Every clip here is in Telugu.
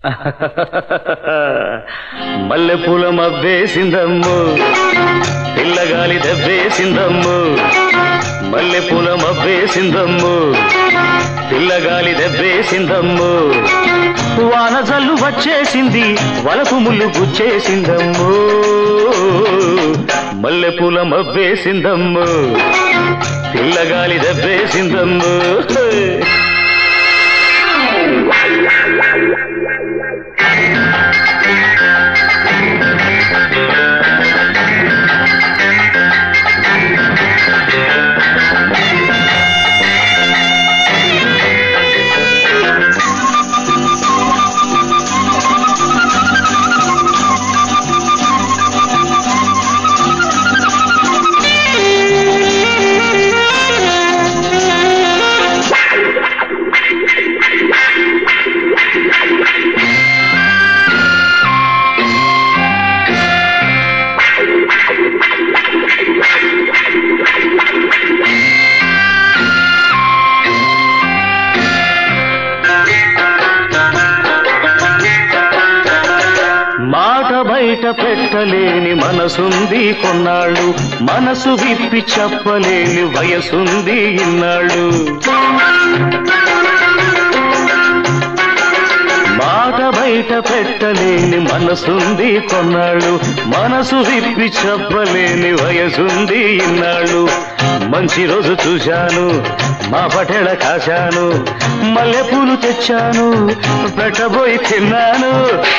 మల్లెపూల మబ్బేసిందమ్ము పిల్లగాలి దెబ్బేసిందమ్ము మల్లెపూల మబ్బేసిందమ్ము పిల్లగాలి దెబ్బేసిందమ్ము వాన జల్లు వచ్చేసింది వలపు ముళ్ళు గుచ్చేసిందమ్ము మల్లెపూల మబ్బేసిందమ్ము పిల్లగాలి దెబ్బేసిందమ్ము మాట బయట పెట్టలేని మనసుంది కొన్నాళ్ళు మనసు విప్పి చెప్పలేని వయసుంది ఇన్నాళ్ళు మాట బయట పెట్టలేని మనసుంది కొన్నాళ్ళు మనసు విప్పి చెప్పలేని వయసుంది ఇన్నాళ్ళు మంచి రోజు చూశాను మా పటేళ కాశాను మల్లెపూలు తెచ్చాను పెట్టబోయి తిన్నాను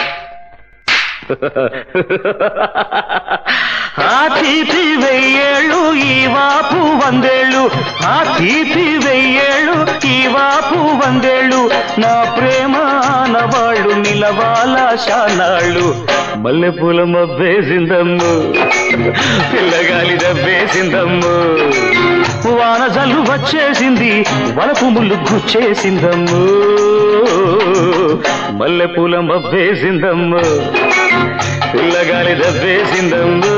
ఆ తీపి వెయ్యేళ్ళు ఈ వాపు వందేళ్ళు ఆ తీపి వెయ్యేళ్ళు ఈ వాపు వందేళ్ళు నా ప్రేమ ఆనవాళ్ళు నిలవాల శానాళ్ళు మల్లెపూల మబ్బేసిందమ్ము పిల్లగాలి దబ్బేసిందమ్ము వాన జల్లు వచ్చేసింది వలపు ముళ్ళు గుచ్చేసిందమ్ము మల్లెపూల మబ్బేసిందమ్ము పిల్లగాలి దబ్బేసిందమ్ము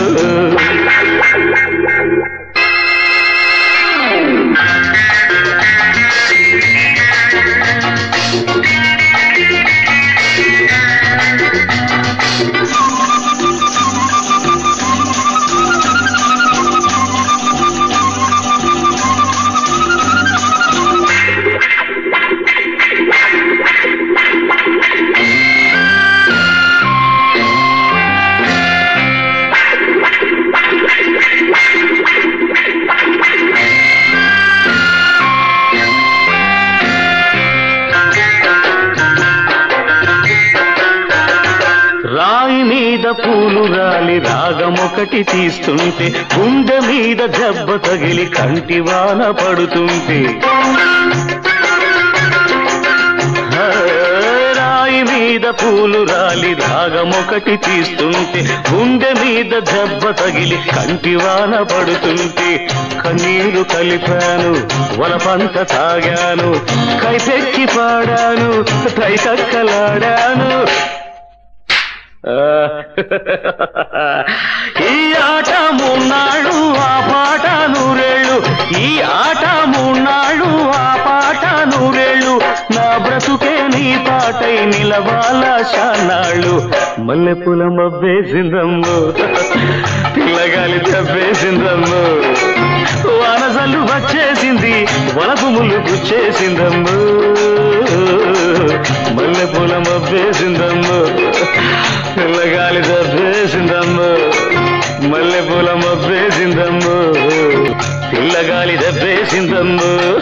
రాయి మీద పూలు రాలి రాగమొకటి తీస్తుంటే గుండె మీద దెబ్బ తగిలి కంటి వాన పడుతుంటే ఆ, రాయి మీద పూలు రాలి రాగమొకటి తీస్తుంటే గుండె మీద దెబ్బ తగిలి కంటి వాన పడుతుంటే కన్నీరు కలిపాను వలపంత తాగాను కైపెక్కి పాడాను తైకక్కలాడాను ఈ ఆట మూన్నాళ్ళు ఆ పాట నూరేళ్ళు ఈ ఆట మూన్నాళ్ళు ఆ పాట నూరేళ్ళు నా బ్రతుకే నీ పాటై నిలవాల శానాళ్ళు మల్లెపూల మబ్బేసిందమ్ము పిల్లగాలి తప్పేసిందమ్ము వానసల్లు వచ్చేసింది వలపు ముళ్ళు గుచ్చేసిందమ్ము మల్లెపూల మబ్బేసిందమ్ము పిల్లగాలి దబ్బేసిందమ్ము మల్లెపూల మబ్బేసిందమ్ము పిల్లగాలి దబ్బేసిందమ్ము